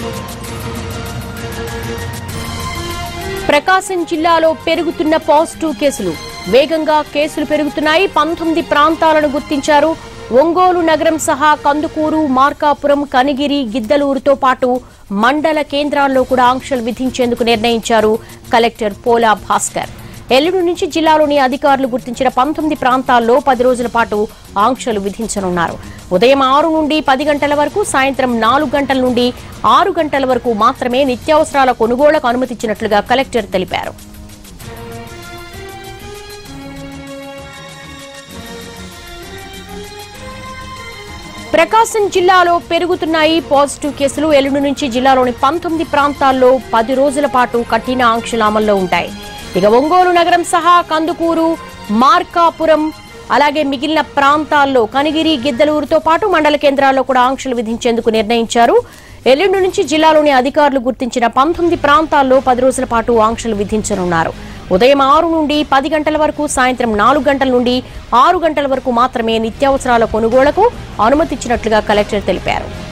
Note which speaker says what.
Speaker 1: ప్రకాశం జిల్లాలో పెరుగుతున్న పాజిటివ్ కేసులు వేగంగా కేసులు పెరుగుతున్నాయి పంతొమ్మిది ప్రాంతాలను గుర్తించారు ఒంగోలు నగరం సహా కందుకూరు మార్కాపురం కనిగిరి గిద్దలూరుతో పాటు మండల కేంద్రాల్లో కూడా ఆంక్షలు విధించేందుకు నిర్ణయించారు కలెక్టర్ పోలా భాస్కర్ ఎల్లుండి నుంచి జిల్లాలోని అధికారులు గుర్తించిన పంతొమ్మిది ప్రాంతాల్లో పది రోజుల పాటు ఆంక్షలు విధించనున్నారు ఉదయం ఆరు నుండి పది గంటల వరకు సాయంత్రం నాలుగు గంటల నుండి ఆరు గంటల వరకు మాత్రమే నిత్యావసరాల కొనుగోళ్లకు అనుమతించినట్లుగా కలెక్టర్ తెలిపారు ప్రకాశం జిల్లాలో పెరుగుతున్నాయి పాజిటివ్ కేసులు ఎల్లుండి నుంచి జిల్లాలోని పంతొమ్మిది ప్రాంతాల్లో పది రోజుల పాటు కఠిన ఆంక్షలు అమల్లో ఉంటాయి ఇక ఒంగోలు నగరం సహా కందుకూరు మార్కాపురం అలాగే మిగిలిన ప్రాంతాల్లో కనిగిరి గిద్దలూరుతో పాటు మండల కేంద్రాల్లో కూడా ఆంక్షలు విధించేందుకు నిర్ణయించారు ఎల్లుండి నుంచి జిల్లాలోని అధికారులు గుర్తించిన పంతొమ్మిది ప్రాంతాల్లో పది రోజుల పాటు ఆంక్షలు విధించనున్నారు ఉదయం ఆరు నుండి పది గంటల వరకు సాయంత్రం నాలుగు గంటల నుండి ఆరు గంటల వరకు మాత్రమే నిత్యావసరాల కొనుగోళ్లకు అనుమతిచ్చినట్లుగా కలెక్టర్ తెలిపారు